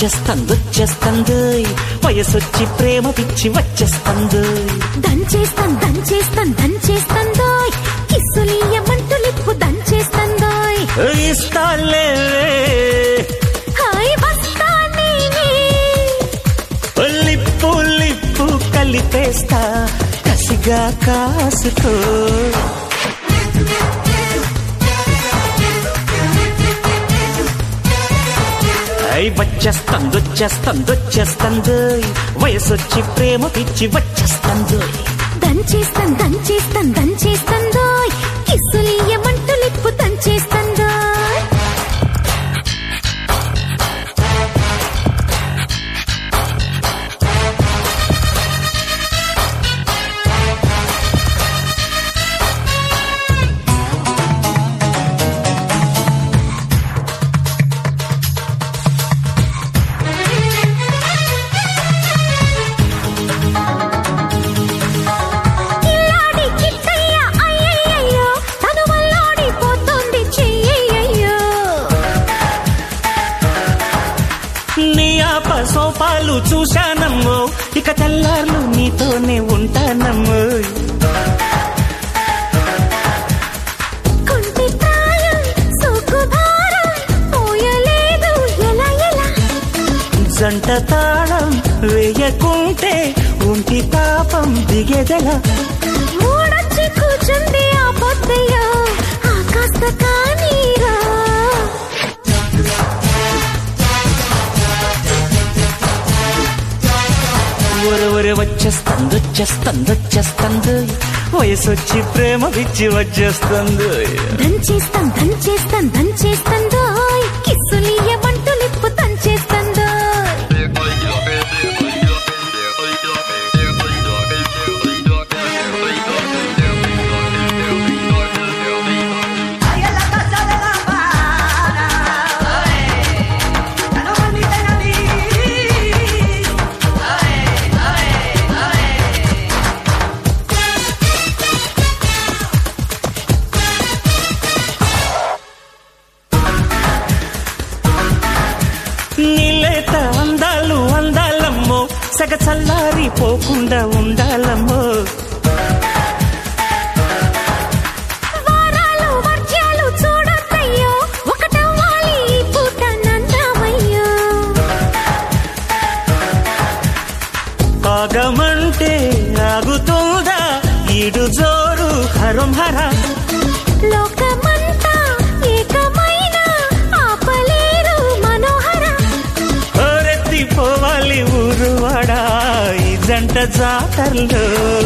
వచ్చేస్తంది వచ్చేస్తంది వయసొచ్చి ప్రేమ పిచ్చి వచ్చేస్తంది దంచేస్తాం దంచేస్తాం దంచేస్తాందోయ్ కిస్సులీయమంటూ లిప్పు దంచేస్తాందోయ్ ఇస్తాలే హాయ్ వస్తా నేనే లిప్పు లిప్పు కలిపేస్తా కసిగా కాసుకో ఐ వచ్చేస్తంది వచ్చేస్తంది వచ్చేస్తంది వయసొచ్చి ప్రేమ పిచ్చి వచ్చేస్తంది దంచేస్తాం దంచేస్తాం దంచేస్తాందోయ్ కిస్సులీయమంటూ లిప్పు దంచేస్తాందోయ్ కిల్లాడి కిట్టయ్య అయ్యయ్యయ్యో తను వల్లాడిపోతుంది చెయ్యయ్యయ్యో నీ ఆప సోపాలు చూశానమ్మో ఇక తెల్లార్లు నీతోనే ఉంటానమ్మో కొంటి ప్రాయం సోకు భారం పోయలేదు ఎలా ఎలా జంట తాళం వేయకుంటే ఒంటి తాపం దిగేదెలా మూడొచ్చి కూర్చుంది ఆ పొద్దయ్యో ఆ కాస్త కానీరా ఒరవరి వచ్చేస్తుంది వచ్చేస్తుంది వచ్చేస్తుంది వయసొచ్చి ప్రేమ పిచ్చి వచ్చేస్తుంది దంచేస్తాం దంచేస్తాం దంచేస్తాందోయ్ కిస్సులీయమంటూ లిప్పు దంచేస్తాందోయ్ Ahí en la casa de la Habana, ya no permiten a mí. నీలేత అందాలు అందాలమ్మో సగ చల్లారి పోకుండా ఉండాలమ్మో వారాలు వర్జ్యాలు చూడొద్దయ్యో ఒకటవ్వాలి ఈ పూట నందామయ్యో ఆగమంటే ఆగుతుందా ఈడు జోరు హరం హర లోకమంతా ఏకమైన ఆపలేరు మనోహర పోవాలి ఊరువాడా ఈ జంట జాతరలో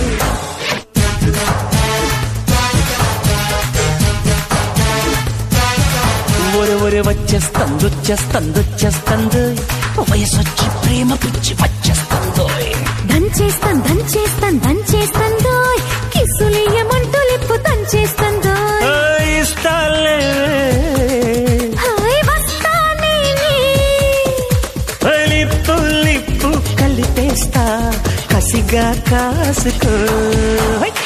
ఒరే ఒరే వచ్చేస్తుంది వచ్చేస్తుంది వచ్చేస్తుంది వయసొచ్చి ప్రేమ పిచ్చి వచ్చేస్తుందో దంచేస్తాం దంచేస్తాం దంచేస్తాందోయ్ కిస్సులీయమంటూ లిప్పు దంచేస్తాందోయ్ ఇస్తాలే హాయ్ వస్తా నేనే లిప్పు లిప్పు కలిపేస్తా కసిగా కాసుకో హై!